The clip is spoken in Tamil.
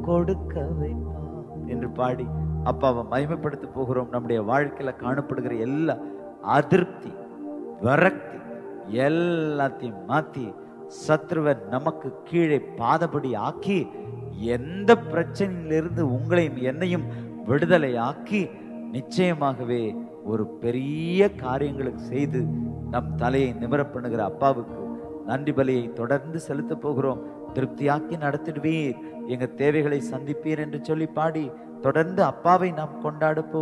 கொடுக்க வைப்பா என்று பாடி அப்பாவை மகிமைப்படுத்த போகிறோம் நம்முடைய வாழ்க்கையில காணப்படுகிற எல்லா அதிருப்தி விரக்தி எல்லாத்தையும் மாத்தி சத்ருவை நமக்கு கீழே பாதபடி ஆக்கி எந்த பிரச்சனையிலிருந்து உங்களையும் என்னையும் விடுதலை ஆக்கி நிச்சயமாகவே ஒரு பெரிய காரியங்களுக்கு செய்து நம் தலையை நிமிர பண்ணுகிற அப்பாவுக்கு நன்றி பலியை தொடர்ந்து செலுத்த போகிறோம் திருப்தியாக்கி நடத்திடுவீர் எங்க தேவைகளை சந்திப்பீர் என்று சொல்லி பாடி தொடர்ந்து அப்பாவை நாம் கொண்டாட போ